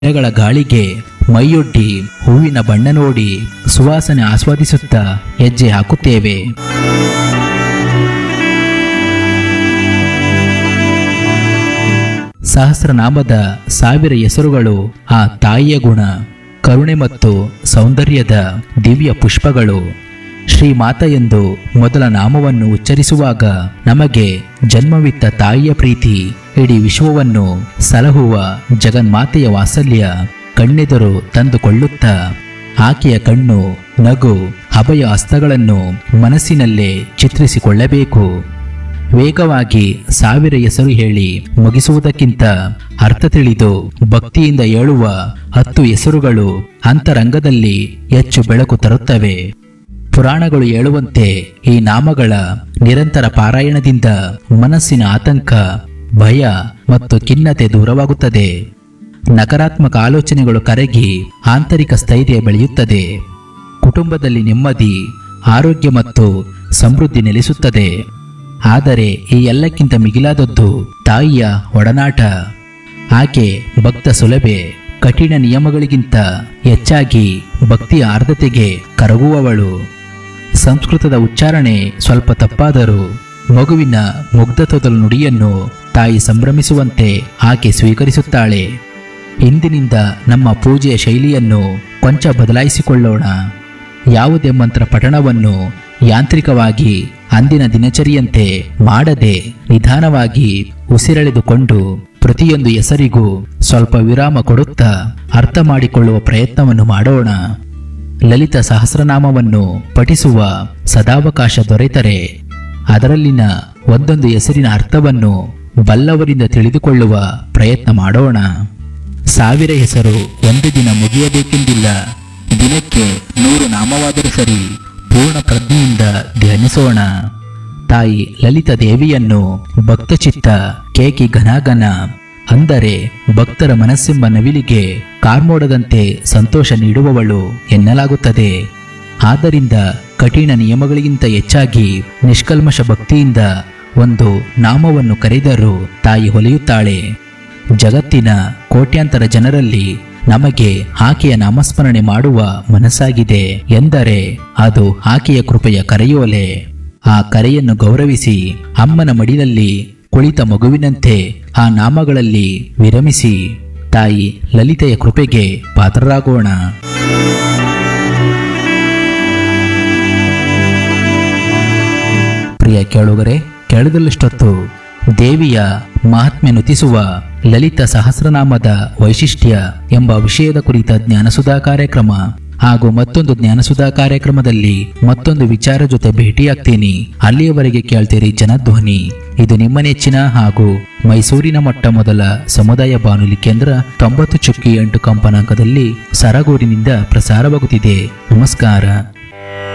ಗಿಡಗಳ ಗಾಳಿಗೆ ಮೈಯೊಡ್ಡಿ ಹೂವಿನ ಬಣ್ಣ ನೋಡಿ ಸುವಾಸನೆ ಆಸ್ವಾದಿಸುತ್ತಾ ಹೆಜ್ಜೆ ಹಾಕುತ್ತೇವೆ ಸಹಸ್ರನಾಮದ ಸಾವಿರ ಹೆಸರುಗಳು ಆ ತಾಯಿಯ ಗುಣ ಕರುಣೆ ಮತ್ತು ಸೌಂದರ್ಯದ ದಿವ್ಯ ಪುಷ್ಪಗಳು ಶ್ರೀಮಾತ ಎಂದು ಮೊದಲ ನಾಮವನ್ನು ಉಚ್ಚರಿಸುವಾಗ ನಮಗೆ ಜನ್ಮವಿತ್ತ ತಾಯಿಯ ಪ್ರೀತಿ ಇಡೀ ವಿಶ್ವವನ್ನು ಸಲಹುವ ಜಗನ್ಮಾತೆಯ ವಾತ್ಸಲ್ಯ ಕಣ್ಣೆದುರು ತಂದುಕೊಳ್ಳುತ್ತಾ ಆಕೆಯ ಕಣ್ಣು ನಗು ಅಭಯ ಹಸ್ತಗಳನ್ನು ಮನಸ್ಸಿನಲ್ಲೇ ಚಿತ್ರಿಸಿಕೊಳ್ಳಬೇಕು ವೇಗವಾಗಿ ಸಾವಿರ ಹೆಸರು ಹೇಳಿ ಮುಗಿಸುವುದಕ್ಕಿಂತ ಅರ್ಥ ತಿಳಿದು ಭಕ್ತಿಯಿಂದ ಹೇಳುವ ಹತ್ತು ಹೆಸರುಗಳು ಅಂತರಂಗದಲ್ಲಿ ಹೆಚ್ಚು ಬೆಳಕು ತರುತ್ತವೆ ಪುರಾಣಗಳು ಹೇಳುವಂತೆ ಈ ನಾಮಗಳ ನಿರಂತರ ಪಾರಾಯಣದಿಂದ ಮನಸ್ಸಿನ ಆತಂಕ ಭಯ ಮತ್ತು ಖಿನ್ನತೆ ದೂರವಾಗುತ್ತದೆ ನಕಾರಾತ್ಮಕ ಆಲೋಚನೆಗಳು ಕರಗಿ ಆಂತರಿಕ ಸ್ಥೈರ್ಯ ಬೆಳೆಯುತ್ತದೆ ಕುಟುಂಬದಲ್ಲಿ ನೆಮ್ಮದಿ ಆರೋಗ್ಯ ಮತ್ತು ಸಮೃದ್ಧಿ ನೆಲೆಸುತ್ತದೆ ಆದರೆ ಈ ಎಲ್ಲಕ್ಕಿಂತ ಮಿಗಿಲಾದದ್ದು ತಾಯಿಯ ಒಡನಾಟ ಆಕೆ ಭಕ್ತ ಸುಲಭೆ ಕಠಿಣ ನಿಯಮಗಳಿಗಿಂತ ಹೆಚ್ಚಾಗಿ ಭಕ್ತಿಯ ಆರ್ಧತೆಗೆ ಕರಗುವವಳು ಸಂಸ್ಕೃತದ ಉಚ್ಚಾರಣೆ ಸ್ವಲ್ಪ ತಪ್ಪಾದರೂ ಮಗುವಿನ ಮುಗ್ಧತ್ವದ ನುಡಿಯನ್ನು ತಾಯಿ ಸಂಭ್ರಮಿಸುವಂತೆ ಆಕೆ ಸ್ವೀಕರಿಸುತ್ತಾಳೆ ಇಂದಿನಿಂದ ನಮ್ಮ ಪೂಜೆಯ ಶೈಲಿಯನ್ನು ಕೊಂಚ ಬದಲಾಯಿಸಿಕೊಳ್ಳೋಣ ಯಾವುದೇ ಮಂತ್ರ ಪಠಣವನ್ನು ಯಾಂತ್ರಿಕವಾಗಿ ಅಂದಿನ ದಿನಚರಿಯಂತೆ ಮಾಡದೆ ನಿಧಾನವಾಗಿ ಉಸಿರೆಳೆದುಕೊಂಡು ಪ್ರತಿಯೊಂದು ಹೆಸರಿಗೂ ಸ್ವಲ್ಪ ವಿರಾಮ ಕೊಡುತ್ತಾ ಅರ್ಥ ಮಾಡಿಕೊಳ್ಳುವ ಪ್ರಯತ್ನವನ್ನು ಮಾಡೋಣ ಲಲಿತ ಸಹಸ್ರನಾಮವನ್ನು ಪಠಿಸುವ ಸದಾವಕಾಶ ದೊರೆತರೆ ಅದರಲ್ಲಿನ ಒಂದೊಂದು ಹೆಸರಿನ ಅರ್ಥವನ್ನು ಬಲ್ಲವರಿಂದ ತಿಳಿದುಕೊಳ್ಳುವ ಪ್ರಯತ್ನ ಮಾಡೋಣ ಸಾವಿರ ಹೆಸರು ಒಂದು ದಿನ ಮುಗಿಯಬೇಕೆಂದಿಲ್ಲ ದಿನಕ್ಕೆ ನೂರು ನಾಮವಾದರೂ ಸರಿ ಪೂರ್ಣ ಪ್ರಜ್ಞೆಯಿಂದ ಧ್ಯಾನಿಸೋಣ ತಾಯಿ ಲಲಿತ ದೇವಿಯನ್ನು ಭಕ್ತಚಿತ್ತ ಕೇಕಿ ಘನಾಘನ ಅಂದರೆ ಭಕ್ತರ ಮನಸ್ಸೆಂಬ ನವಿಲಿಗೆ ಕಾರ್ಮೋಡದಂತೆ ಸಂತೋಷ ನೀಡುವವಳು ಎನ್ನಲಾಗುತ್ತದೆ ಆದ್ದರಿಂದ ಕಠಿಣ ನಿಯಮಗಳಿಗಿಂತ ಹೆಚ್ಚಾಗಿ ನಿಷ್ಕಲ್ಮಶ ಭಕ್ತಿಯಿಂದ ಒಂದು ನಾಮವನ್ನು ಕರೆದರೂ ತಾಯಿ ಹೊಲಿಯುತ್ತಾಳೆ ಜಗತ್ತಿನ ಕೋಟ್ಯಾಂತರ ಜನರಲ್ಲಿ ನಮಗೆ ಆಕೆಯ ನಾಮಸ್ಮರಣೆ ಮಾಡುವ ಮನಸ್ಸಾಗಿದೆ ಎಂದರೆ ಅದು ಆಕೆಯ ಕೃಪೆಯ ಕರೆಯೋಲೆ ಆ ಕರೆಯನ್ನು ಗೌರವಿಸಿ ಅಮ್ಮನ ಮಡಿಲಲ್ಲಿ ಕುಳಿತ ಮಗುವಿನಂತೆ ಆ ನಾಮಗಳಲ್ಲಿ ವಿರಮಿಸಿ ತಾಯಿ ಲಲಿತೆಯ ಕೃಪೆಗೆ ಪಾತ್ರರಾಗೋಣ ಪ್ರಿಯ ಕೇಳುಗರೆ ಕೇಳದಲ್ಲಿಷ್ಟೊತ್ತು ದೇವಿಯ ಮಹಾತ್ಮೆ ನುತಿಸುವ ಲಲಿತ ಸಹಸ್ರನಾಮದ ವೈಶಿಷ್ಟ್ಯ ಎಂಬ ವಿಷಯದ ಕುರಿತ ಜ್ಞಾನಸುಧಾ ಕಾರ್ಯಕ್ರಮ ಹಾಗೂ ಮತ್ತೊಂದು ಜ್ಞಾನಸುಧಾ ಕಾರ್ಯಕ್ರಮದಲ್ಲಿ ಮತ್ತೊಂದು ವಿಚಾರ ಜೊತೆ ಭೇಟಿಯಾಗ್ತೀನಿ ಅಲ್ಲಿಯವರೆಗೆ ಕೇಳ್ತೀರಿ ಜನಧ್ವನಿ ಇದು ನಿಮ್ಮ ನೆಚ್ಚಿನ ಹಾಗೂ ಮೈಸೂರಿನ ಮೊಟ್ಟ ಮೊದಲ ಸಮುದಾಯ ಬಾನುಲಿ ಕೇಂದ್ರ ತೊಂಬತ್ತು ಚುಕ್ಕಿ ಎಂಟು ಕಂಪನಾಂಕದಲ್ಲಿ ಸರಗೂರಿನಿಂದ ಪ್ರಸಾರವಾಗುತ್ತಿದೆ ನಮಸ್ಕಾರ